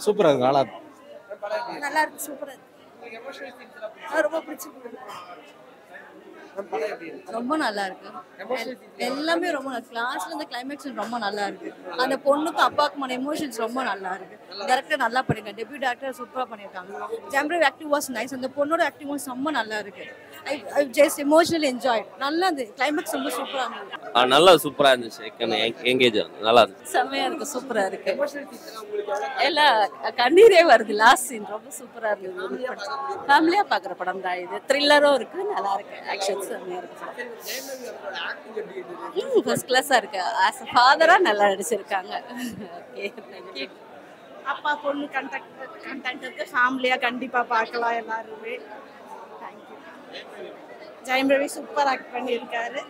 சூப்பராக இருக்கு நல்லா இருக்கு நல்லா இருக்கு சூப்பரா இருக்கு ரொம்ப பிடிச்சிருக்கு ரொம்ப நல்லா இருக்கு எல்- எல்லாமே ரொம்ப கிளாஸ்ல இந்த கிளைமேக்ஸ் ரொம்ப நல்லா இருக்கு அந்த பொண்ணுக்கு அப்பாவுக்குமான எமோஷன்ஸ் ரொம்ப நல்லா இருக்கு டேரக்டர் நல்லா பண்ணிருக்காங்க டெபியூ டேரக்டர் சூப்பரா பண்ணிருக்காங்க ஜெம்ப்ரேவ் ஆக்டிவ் வாஸ் நைஸ் அந்த பொண்ணோட ஆக்டிவ் வாஸ் ரொம்ப நல்லா இருக்கு I I just emotional enjoy நல்லா இருந்தது கிளைமேக்ஸ் ரொம்ப சூப்பரா இருந்தது நல்லா சூப்பராக இருந்துச்சு எங்கேஜ் நல்லா இருந்துச்சு செம்மையா இருக்கு சூப்பரா இருக்கு எல்லாம் கண்ணீரே வருது லாஸ்ட் சீன் ரொம்ப சூப்பரா இருந்தது ஃபேமிலியா பாக்குற படம் தான் இது த்ரில்லரும் இருக்கு நல்லா இருக்கு ஆக்ஷன் செம்மையா இருக்கு ம் ஃபர்ஸ்ட் கிளாஸா இருக்கு ஆஸ் அ ஃபாதரா நல்லா நடிச்சிருக்காங்க ஓகே தேங்க்யூ அப்பா பொண்ணு கண்டக்ட் கண்டென்ட் இருக்கு ஃபேமிலியா கண்டிப்பா பார்க்கலாம் எல்லாருமே thank you Jayam Ravi super act பண்ணியிருக்காரு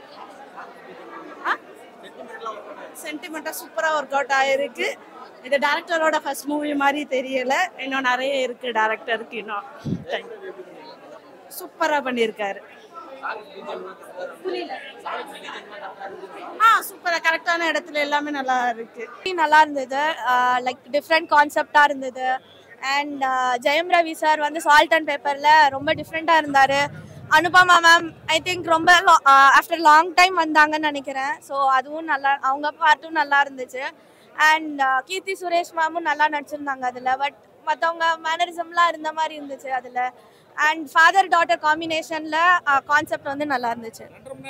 சென்டிமெண்ட்டாக சூப்பராக ஒர்க் அவுட் ஆயிருக்கு இது டேரக்டரோட ஃபர்ஸ்ட் மூவி மாதிரி தெரியல இன்னும் நிறைய இருக்கு டேரக்டருக்கு இன்னும் தேங்க்யூ சூப்பராக பண்ணியிருக்காரு புரியல ஆ சூப்பராக கரெக்டான இடத்துல எல்லாமே நல்லா இருக்கு நல்லா இருந்தது லைக் டிஃப்ரெண்ட் கான்செப்டாக இருந்தது அண்ட் ஜெயம் ரவி சார் வந்து சால்ட் அண்ட் பேப்பரில் ரொம்ப டிஃப்ரெண்ட்டாக இருந்தார் அனுபமா மேம் ஐ திங்க் ரொம்ப ஆஃப்டர் லாங் டைம் வந்தாங்கன்னு நினைக்கிறேன் ஸோ அதுவும் நல்லா அவங்க பார்ட்டும் நல்லா இருந்துச்சு அண்ட் கீர்த்தி சுரேஷ் மேமும் நல்லா நடிச்சிருந்தாங்க அதில் பட் மற்றவங்க மேனரிசம்லாம் இருந்த மாதிரி இருந்துச்சு அதில் அண்ட் ஃபாதர் டாட்டர் காம்பினேஷனில் கான்செப்ட் வந்து நல்லா இருந்துச்சு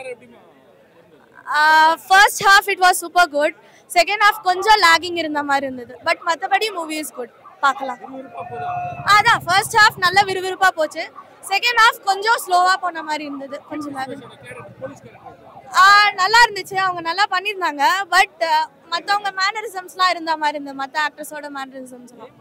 first half it was super good second half கொஞ்சம் லாகிங் இருந்த மாதிரி இருந்தது பட் மற்றபடி மூவி இஸ் குட் பார்க்கலாம் அதான் ஃபர்ஸ்ட் ஹாஃப் நல்ல விறுவிறுப்பா போச்சு செகண்ட் ஹாஃப் கொஞ்சம் ஸ்லோவா போன மாதிரி இருந்தது கொஞ்சம் lag. ஆ நல்லா இருந்துச்சு அவங்க நல்லா பண்ணியிருந்தாங்க பட் மற்றவங்க மேனரிசம்ஸ்லாம் இருந்த மாதிரி இருந்தது மற்ற ஆக்ட்ரஸோட மேனரிசம்ஸ்லாம்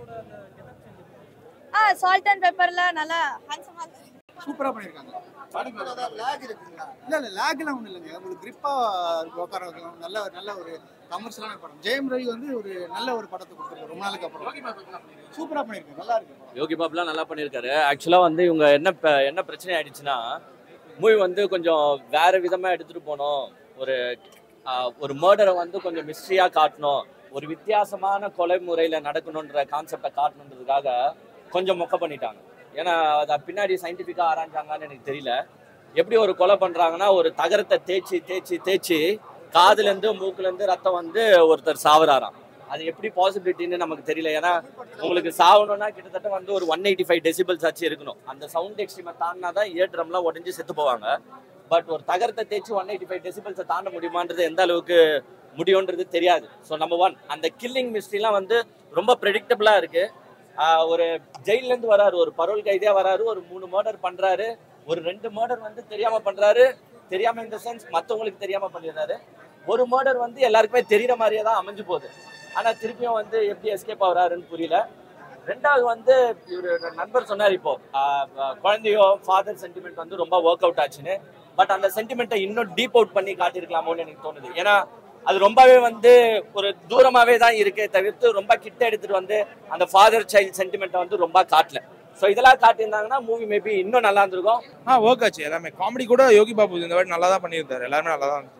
ஆ சால்ட் அண்ட் பெப்பர்ல நல்லா ஹேண்ட்ஸமாக சூப்பரா பண்ணிருக்காங்க இல்ல இல்ல லேக்லாம் ஒண்ணும் இல்லைங்க உங்களுக்கு கிரிப்பா உட்கார வைக்கலாம் நல்ல ஒரு நல்ல ஒரு கமர்ஷியலான படம் ஜெயம் ரவி வந்து ஒரு நல்ல ஒரு படத்தை கொடுத்துருக்காரு ரொம்ப நாளுக்கு அப்புறம் சூப்பரா பண்ணிருக்காங்க நல்லா இருக்கு படம். யோகி பாபுலாம் நல்லா பண்ணியிருக்காரு ஆக்சுவலாக வந்து இவங்க என்ன ப- என்ன பிரச்சனை ஆயிடுச்சுன்னா மூவி வந்து கொஞ்சம் வேற விதமாக எடுத்துகிட்டு போனோம் ஒரு ஆஹ், ஒரு மர்டரை வந்து கொஞ்சம் மிஸ்ட்ரியாக காட்டணும் ஒரு வித்தியாசமான கொலை முறையில் நடக்கணுன்ற கான்செப்டை காட்டணுன்றதுக்காக கொஞ்சம் மொக்க பண்ணிட்டாங்க ஏன்னா அதை பின்னாடி சயின்டிஃபிக்காக ஆராய்ஞ்சாங்கன்னு எனக்கு தெரியல எப்படி ஒரு கொலை பண்ணுறாங்கன்னா ஒரு தகரத்தை தேய்ச்சி தேய்ச்சி தேய்ச்சி காதுலேருந்து மூக்குலேருந்து ரத்தம் வந்து ஒருத்தர் சாவறாராம் அது எப்படி பாசிபிலிட்டின்னு நமக்கு தெரியல ஏன்னா உங்களுக்கு சாவணும்னா கிட்டத்தட்ட வந்து ஒரு ஒன் எயிட்டி ஃபைவ் டெசிபிள்ஸ் ஆச்சு இருக்கணும் அந்த சவுண்ட் எக்ஸ்ட்ரீமை தாண்டினா தான் இயர் ட்ரம்லாம் உடஞ்சி செத்து போவாங்க பட் ஒரு தகரத்தை தேய்ச்சி ஒன் எயிட்டி ஃபைவ் டெசிபிள்ஸை தாண்ட முடியுமான்றது எந்த அளவுக்கு முடியுன்றது தெரியாது ஸோ நம்பர் ஒன் அந்த கில்லிங் மிஸ்ட்ரிலாம் வந்து ரொம்ப ப்ரெடிக்டபிளாக இருக்கு ஆஹ் ஒரு ஜெயிலேருந்து வராரு ஒரு பரோல் கைதியாக வராரு ஒரு மூணு மர்டர் பண்ணுறாரு ஒரு ரெண்டு மர்டர் வந்து தெரியாமல் பண்ணுறாரு தெரியாமல் இந்த சென்ஸ் மற்றவங்களுக்கு தெரியாமல் பண்ணிடுறாரு ஒரு மர்டர் வந்து எல்லாருக்குமே தெரியிற மாதிரியே தான் அமைஞ்சு போகுது ஆனால் திருப்பியும் வந்து எப்படி எஸ்கேப் ஆகுறாருன்னு புரியல ரெண்டாவது வந்து இவர் நண்பர் சொன்னார் இப்போ ஆஹ் ஆஹ் குழந்தையோ ஃபாதர் சென்டிமெண்ட் வந்து ரொம்ப ஒர்க் அவுட் ஆச்சுன்னு பட் அந்த சென்டிமெண்ட்டை இன்னும் டீப் அவுட் பண்ணி காட்டியிருக்கலாமோன்னு எனக்கு தோணுது ஏன்னா அது ரொம்பவே வந்து ஒரு தூரமாவே தான் இருக்கே தவிர்த்து ரொம்ப கிட்ட எடுத்துட்டு வந்து அந்த ஃபாதர் சைல்ட் சென்டிமெண்ட்டை வந்து ரொம்ப காட்டல ஸோ இதெல்லாம் காட்டியிருந்தாங்கன்னா மூவி மேபி இன்னும் நல்லா இருந்திருக்கும் ஆ ஒர்க் ஆச்சு எல்லாமே காமெடி கூட யோகி பாபு இந்த வாட்டி நல்லா தான் பண்ணியிருந்தாரு எல்லாருமே நல்லா தான்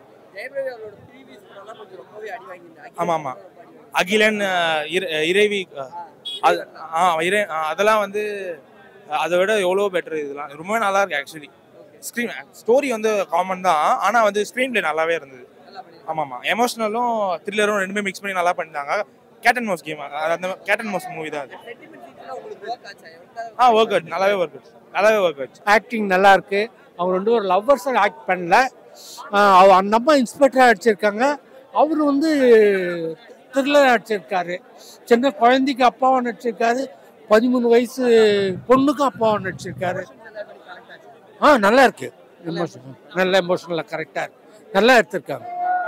ஆமா ஆமா அகிலன் அஹ், இர- இறைவி அஹ், அது ஆ இறை ஆ, அதெல்லாம் வந்து அஹ், அதை விட எவ்வளோ பெட்டர் இதெல்லாம் ரொம்பவே நல்லா இருக்கு ஆக்சுவலி ஸ்க்ரீன் ஸ்டோரி வந்து காமன் தான் ஆனால் வந்து ஸ்க்ரீன் பிளே நல்லாவே இருந்தது ஆமாம் ஆமாம் எமோஷனலும் த்ரில்லரும் ரெண்டுமே மிக்ஸ் பண்ணி நல்லா பண்ணிட்டாங்க கேட் அண்ட் மோஸ் கேம் அந்த கேட் அண்ட் மோஸ் மூவி தான் அது ஆ ஒர்க் அவுட் நல்லாவே ஒர்க் அவுட் நல்லாவே ஒர்க் அவுட் ஆக்டிங் நல்லா இருக்கு அவங்க ரெண்டு ஒரு லவ்வர்ஸாக ஆக்ட் பண்ணல ஆஹ் அவ- அந்த அம்மா இன்ஸ்பெக்டராக நடிச்சிருக்காங்க அவர் வந்து த்ரில்லர் நடிச்சிருக்காரு சின்ன குழந்தைக்கு அப்பாவும் நடிச்சிருக்காரு பதிமூணு வயசு பொண்ணுக்கும் அப்பாவும் நடிச்சிருக்காரு ஆ நல்லா இருக்கு எமோஷனல் நல்ல எமோஷனலாக கரெக்டாக இருக்கு நல்லா எடுத்திருக்காங்க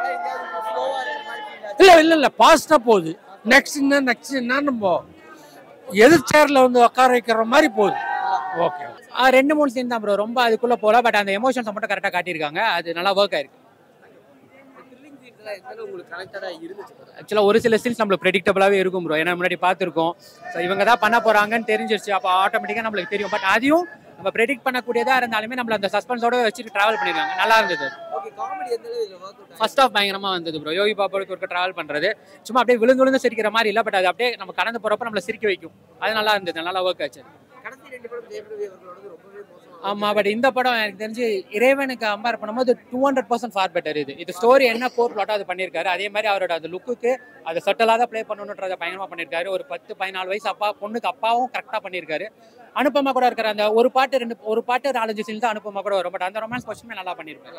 இல்லை இல்லை இல்லை ஃபாஸ்ட்டாக போகுது நெக்ஸ்ட் என்ன நெக்ஸ்ட் என்ன நம்ம எதிர் சேர்ல வந்து உட்கார வைக்கிற மாதிரி போகுது ஓகே ஆ ரெண்டு மூணு சீன் தான் ப்ரோ ரொம்ப அதுக்குள்ள போல பட் அந்த எமோஷன்ஸை மட்டும் கரெக்டாக காட்டியிருக்காங்க அது நல்லா ஒர்க் ஆயிருக்கு ஆக்சுவலாக ஒரு சில சீன்ஸ் நம்மளுக்கு ப்ரெடிக்டபிளாகவே இருக்கும் ப்ரோ ஏன்னா முன்னாடி பார்த்துருக்கோம் ஸோ இவங்க தான் பண்ண போகிறாங்கன்னு தெரிஞ்சிருச்சு அப்போ ஆட்டோமேட்டிக்காக நம்மளுக்கு தெரியும் பட் அதையும் நம்ம ப்ரெடிக்ட் பண்ணக்கூடியதாக இருந்தாலுமே நம்மள அந்த சஸ்பென்ஸோட வச்சுட்டு ட்ராவல் பண்ணிருக்காங்க நல்லா இருந்தது ஃபர்ஸ்ட் ஆஃப் பயங்கரமா வந்தது ப்ரோ யோகி பாபாவுக்கு ஒரு டிராவல் பண்றது சும்மா அப்படியே விழுந்து விழுந்து சிரிக்கிற மாதிரி இல்ல பட் அது அப்படியே நம்ம கடந்து போறப்ப நம்மள சிரிக்க வைக்கும் அது நல்லா இருந்தது நல்லா ஒர்க் ஆச்சு ஆமா பட் இந்த படம் எனக்கு தெரிஞ்சு இறைவனுக்கு கம்பேர் பண்ணும்போது two hundred percent far better இது இது ஸ்டோரி என்ன கோர் பிளாட்டோ அது பண்ணியிருக்காரு அதே மாதிரி அவரோட அந்த லுக்குக்கு அதை சட்டலாக தான் ப்ளே பண்ணணுன்றதை பயங்கரமா பண்ணியிருக்காரு ஒரு பத்து பதினாலு வயசு அப்பா பொண்ணுக்கு அப்பாவும் கரெக்டாக பண்ணியிருக்காரு அனுப்பமா கூட இருக்கிற அந்த ஒரு பாட்டு ரெண்டு ஒரு பாட்டு நாலஞ்சு சீன் தான் அனுப்பமா கூட வரும் பட் அந்த ரொமான்ஸ் கொஸ்டின் நல்லா பண்ணியிருக்காரு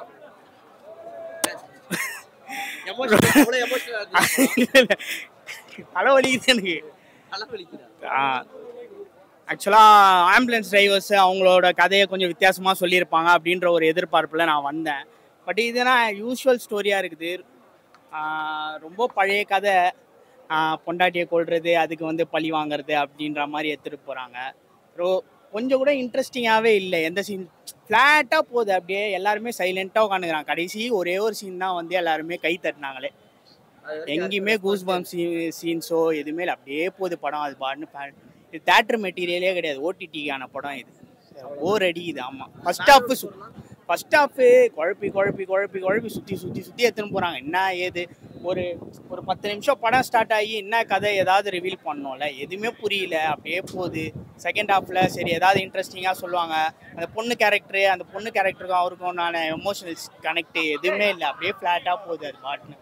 தலை வலிக்குது எனக்கு ஆக்சுவலாக ஆம்புலன்ஸ் டிரைவர்ஸ் அவங்களோட கதையை கொஞ்சம் வித்தியாசமாக சொல்லியிருப்பாங்க அப்படின்ற ஒரு எதிர்பார்ப்பில் நான் வந்தேன் பட் இதுனா யூஸ்வல் ஸ்டோரியாக இருக்குது ஆஹ் ரொம்ப பழைய கதை ஆஹ் பொண்டாட்டியை கொள்வது அதுக்கு வந்து பழி வாங்குறது அப்படின்ற மாதிரி எடுத்துகிட்டு போகிறாங்க ரோ கொஞ்சம் கூட இன்ட்ரெஸ்டிங்காகவே இல்லை எந்த சீன் ஃப்ளாட்டாக போகுது அப்படியே எல்லாருமே சைலண்ட்டாக உட்காந்துக்கிறாங்க கடைசி ஒரே ஒரு சீன் தான் வந்து எல்லாருமே கை தட்டினாங்களே எங்கேயுமே கூஸ் பம்ப் சீன்ஸோ எதுவுமே இல்லை அப்படியே போகுது படம் அது பாட்டுன்னு இது தேட்டர் மெட்டீரியலே கிடையாது ஓடிடிக்கான படம் இது போர் அடிக்குது ஆமாம் ஃபர்ஸ்ட் ஹாஃப் ஃபர்ஸ்ட் ஹாஃபு குழப்பி குழப்பி குழப்பி குழப்பி சுற்றி சுற்றி சுற்றி எடுத்துன்னு போகிறாங்க என்ன ஏது ஒரு ஒரு பத்து நிமிஷம் படம் ஸ்டார்ட் ஆகி என்ன கதை ஏதாவது ரிவீல் பண்ணோம்ல எதுவுமே புரியல அப்படியே போகுது செகண்ட் ஹாஃபில் சரி ஏதாவது இன்ட்ரெஸ்டிங்காக சொல்லுவாங்க அந்த பொண்ணு கேரக்டரு அந்த பொண்ணு கேரக்டருக்கும் அவருக்கும் நான் எமோஷனல் கனெக்ட் எதுவுமே இல்லை அப்படியே ஃப்ளாட்டாக போகுது அது பாட்டுன்னு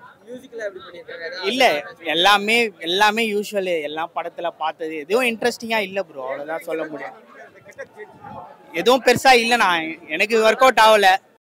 இல்ல எல்லாமே எல்லாமே யூஸ்வல் எல்லாம் படத்துல பார்த்தது எதுவும் இன்ட்ரெஸ்டிங்கா இல்ல ப்ரோ அவ்வளவுதான் சொல்ல முடியும் எதுவும் பெருசா இல்ல நான் எனக்கு ஒர்க் அவுட் ஆகல